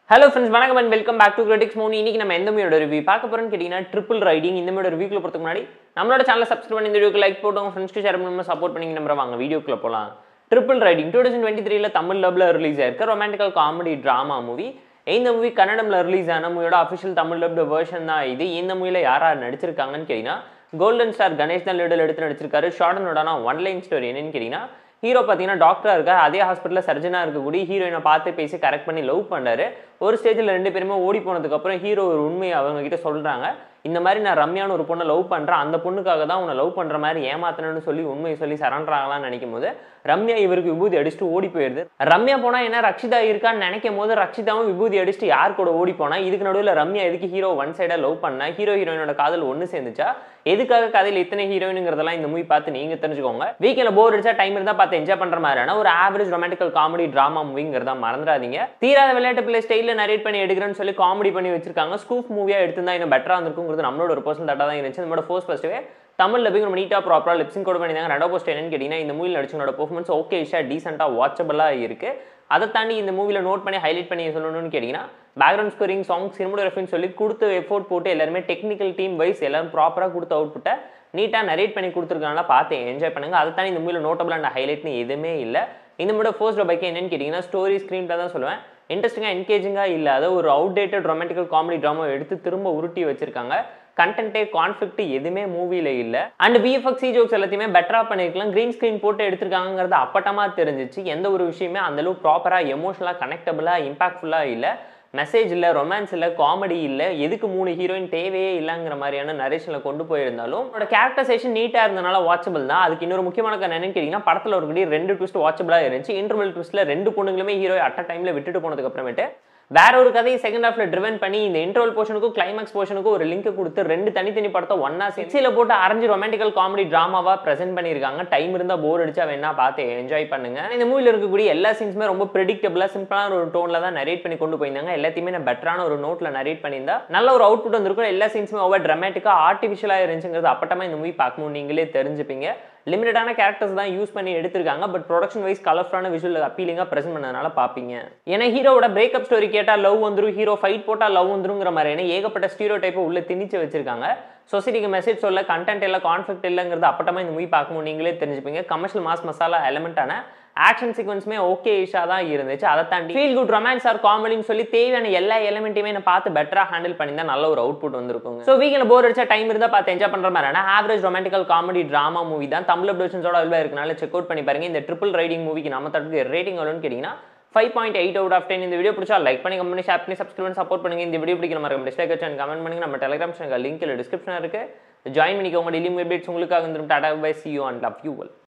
hello friends வணக்கம் and welcome back to critics மூணு இன்னைக்கு நம்ம எந்த மூவியோட ரிவ்யூ பார்க்க போறோம்னு கேட்டீங்கன்னா ட்ரிபிள் ரைடிங் இந்த மூவியோட ரிவ்யூக்குள்ள போறதுக்கு முன்னாடி நம்மளோட சேனலை சப்ஸ்கிரைப் பண்ணி இந்த வீடியோக்கு லைக் போட்டு உங்க ஃப்ரெண்ட்ஸ்க்கு ஷேர் பண்ணி சப்போர்ட் பண்ணி நம்புற வாங்க வீடியோக்குள்ள போலாம் triple riding two thousand twenty த்ரீல தமிழ் லவ்ல ரிலீஸ் ஆயிருக்க ரொமான்டிக்கல் காமெடி ட்ராமா மூவி இந்த மூவி கன்னடம்ல ரிலீஸ் ஆன மூவியோட அஃபிஷியல் தமிழ் லப்ட வெர்ஷன் தான் இது இந்த மூவில யார் யார் நடிச்சிருக்காங்கன்னு கேட்டீங்கன்னா கோல்டன் ஸ்டார் கணேஷ் தான் லீடல் எடுத்து நடிச்சிருக்காரு ஷார்டனோட ஒன் லைன் ஸ்டோரி என்னன்னு கேட்டீங்கன்னா ஹீரோ பார்த்தீங்கன்னா டாக்டராக இருக்கார் அதே ஹாஸ்பிட்டலில் சர்ஜனாக இருக்கக்கூடிய ஹீரோயினை பார்த்து பேசி கரெக்ட் பண்ணி லவ் பண்ணாரு ஒரு ஸ்டேஜில் ரெண்டு பேருமே ஓடி போனதுக்கப்புறம் ஹீரோ ஒரு உண்மையை அவங்க கிட்ட சொல்கிறாங்க இந்த மாதிரி நான் ரம்யான்னு ஒரு பொண்ணை லவ் பண்ணுறேன் அந்த பொண்ணுக்காக தான் உன்னை லவ் பண்ணுற மாதிரி ஏமாத்தணும்னு சொல்லி உண்மையை சொல்லி சரண்டராங்களான்னு நினைக்கும் போது ரம்யா இவருக்கு விபூதி அடிச்சுட்டு ஓடி போயிடுது ரம்யா போனால் என்ன ரக்ஷிதா இருக்கான்னு நினைக்கும் போது ரக்ஷிதாவும் விபூதி அடிச்சுட்டு யார் கூட ஓடி போனா இதுக்கு நடுவில் ரம்யா எதுக்கு ஹீரோ ஒன் சைடாக லவ் பண்ணா ஹீரோ ஹீரோயினோட காதல் ஒன்று சேர்ந்துச்சா எதுக்காக கதையில் இத்தனை ஹீரோயினுங்கிறதெல்லாம் இந்த மூவி பார்த்து நீங்க தெரிஞ்சுக்கோங்க வீக்கெண்ட்ல போர் அடிச்சா டைம் இருந்தா பார்த்து என்ஜாய் பண்ற மாதிரியான ஒரு ஆவரேஜ் ரொமான்டிக்கல் காமெடி டிராமா மூவிங்கிறத மறந்துடாதீங்க தீராத விளையாட்டு பிள்ளை ஸ்டைல நரேட் பண்ணி எடுக்கிறேன்னு சொல்லி காமெடி பண்ணி வச்சிருக்காங்க ஸ்கூப் மூவியா எடுத்திருந்தா இன்னும் பெட்டரா இருந்திருக்குங்கிறது நம்மளோட ஒரு பர்சன் தட்டா தான் இருந்துச்சு நம்மளோட ஃபோர்ஸ் ஃபர்ஸ்ட்வே தமிழ் லபிங் நம்ம நீட்டாக ப்ராப்பராக லிப்ஸிங் கூட பண்ணியிருந்தாங்க ரெண்டோ போஸ்ட் என்னன்னு கேட்டிங்கன்னா இந்த மூவியில் நடிச்சவங்களோட பெர்ஃபார்மன்ஸ் ஓகே இஷா டீசெண்டாக வாட்சபிளாக இருக்குது அதை தாண்டி இந்த மூவியில் நோட் பண்ணி ஹைலைட் பண்ணி சொல்லணும்னு கேட்டிங்கன்னா பேக்ரவுண்ட் ஸ்கோரிங் சாங் சினிமோகிராஃபின்னு சொல்லி கொடுத்து எஃபோர்ட் போட்டு எல்லாருமே டெக்னிக்கல் டீம் வைஸ் எல்லாரும் ப்ராப்பராக கொடுத்த அவுட்புட்டை நீட்டாக நரேட் பண்ணி கொடுத்துருக்கனால பார்த்து என்ஜாய் பண்ணுங்க அதை தாண்டி இந்த மூவியில் நோட்டபிள் அண்ட் ஹைலைட்னு எதுவுமே இல்லை இந்த மூட ஃபர்ஸ்ட் பைக் என்னன்னு கேட்டிங்கன்னா ஸ்டோரி ஸ்க்ரீன் தான் சொல்லுவேன் இன்ட்ரெஸ்டிங்காக என்கேஜிங்காக இல்லாத ஒரு அவுடேட்டட் ரொமான்டிக்கல் காமெடி ட்ராமா எடுத்து திரும்ப உருட்டி வச்சிருக்காங்க கண்டென்ட்டே கான்ஃப்ளிக்ட் எதுவுமே மூவியில் இல்லை அண்ட் விஎஃப்எக்ஸ் சி ஜோக்ஸ் எல்லாத்தையுமே பெட்டராக பண்ணியிருக்கலாம் க்ரீன் ஸ்க்ரீன் போட்டு எடுத்திருக்காங்கிறது அப்பட்டமாக தெரிஞ்சிச்சு எந்த ஒரு விஷயமே அந்தளவுக்கு ப்ராப்பராக எமோஷனலாக கனெக்டபுளாக இம்பாக்ட்ஃபுல்லாக இல்லை மெசேஜ் இல்லை ரொமான்ஸ் இல்லை காமெடி இல்லை எதுக்கு மூணு ஹீரோயின் தேவையே இல்லைங்கிற மாதிரியான நரேஷனில் கொண்டு போயிருந்தாலும் அவரோட கேரக்டரைசேஷன் நீட்டாக இருந்தனால வாட்சபிள் தான் அதுக்கு இன்னொரு முக்கியமான காரணம் என்னன்னு கேட்டிங்கன்னா படத்தில் ஒரு ரெண்டு ட்விஸ்ட் வாட்சபிளாக இருந்துச்சு இன்டர்வல் ட்விஸ்ட்டில் ரெண்டு பொண்ணுங்களுமே ஹீரோ அட் அ டைமில் விட்டுட்டு போனதுக்கு அப்புறமேட்டு வேற ஒரு கதையை செகண்ட் ஹாஃப்ல ட்ரிவன் பண்ணி இந்த இன்டர்வல் போர்ஷனுக்கும் கிளைமேக்ஸ் போர்ஷனுக்கும் ஒரு லிங்க் கொடுத்து ரெண்டு தனித்தனி படத்தை ஒன்னா சேர்ச்சியில் போட்டு அரைஞ்சு ரொமான்டிக்கல் காமெடி டிராமாவா பிரசென்ட் பண்ணியிருக்காங்க டைம் இருந்தா போர் அடிச்சா வேணா பார்த்து என்ஜாய் பண்ணுங்க இந்த மூவில இருக்கக்கூடிய எல்லா சீன்ஸுமே ரொம்ப ப்ரெடிக்டபிளா சிம்பிளான ஒரு டோன்ல தான் நரேட் பண்ணி கொண்டு போயிருந்தாங்க எல்லாத்தையுமே நான் பெட்டரான ஒரு நோட்ல நரேட் பண்ணியிருந்தா நல்ல ஒரு அவுட்புட் வந்திருக்கும் எல்லா சீன்ஸுமே ஓவர் ட்ராமேட்டிக்கா ஆர்டிஃபிஷியலா இருந்துச்சுங்கிறது அப்பட்டமா இந்த மூவி பார்க்கும்போது நீங்களே தெரிஞ்சுப்பீங்க லிமிட்டடான கேரக்டர்ஸ் தான் யூஸ் பண்ணி எடுத்திருக்காங்க பட் ப்ரொடக்ஷன் வைஸ் கலர்ஃபுல்லான விஷுவல் அப்பீலிங்காக ப்ரெசென்ட் பண்ணதுனால பார்ப்பீங்க ஏன்னா ஹீரோட பிரேக்கப் ஸ்டோரி கேட்டால் லவ் வந்துடும் ஹீரோ ஃபைட் போட்டால் லவ் வந்துருங்கிற மாதிரி ஏகப்பட்ட ஸ்டீரோ டைப்பை உள்ள திணிச்சு வச்சிருக்காங்க சொசைட்டிக்கு மெசேஜ் சொல்ல கண்டென்ட் இல்லை கான்ஃபிளிக் இல்லைங்கிறது அப்பட்டமாக இந்த மூவி பார்க்கும்போது நீங்களே தெரிஞ்சுப்பீங்க கமர்ஷியல் மாஸ் மசாலா எலமெண்ட்டான ஆக்ஷன் சீக்வன்ஸுமே ஓகே இஷா தான் இருந்துச்சு அதை தாண்டி ஃபீல் குட் ரொமான்ஸ் ஆர் காமெடின்னு சொல்லி தேவையான எல்லா எலிமெண்ட்டையுமே நான் பார்த்து பெட்டராக ஹேண்டில் பண்ணியிருந்தா நல்ல ஒரு அவுட்புட் வந்திருக்கும் ஸோ வீக்கில் போர் அடிச்சா டைம் இருந்தால் பார்த்து என்ஜாய் பண்ணுற மாதிரியான average romantical comedy drama movie தான் தமிழ் அப்டேஷன்ஸோட அல்வா இருக்கனால செக் அவுட் பண்ணி பாருங்க இந்த ட்ரிபிள் ரைடிங் மூவிக்கு நம்ம தட்டுக்கு ரேட்டிங் எவ்வளோன்னு கேட்டிங்கன்னா five point eight out of ten இந்த வீடியோ பிடிச்சா லைக் பண்ணி கம்பெனி ஷேர் பண்ணி சப்ஸ்கிரைப் பண்ணி சப்போர்ட் பண்ணுங்க இந்த வீடியோ பிடிக்கிற மாதிரி டிஸ்லைக் வச்சு கமெண்ட் பண்ணுங்க நம்ம டெலிகிராம் சேனல் லிங்க் இல்லை டிஸ்கிரிப்ஷன் இருக்கு ஜாயின் பண்ணிக்கோங்க டெய்லி அப்டேட்ஸ் உங்களுக்காக வந்துடும் tata bye see you and love you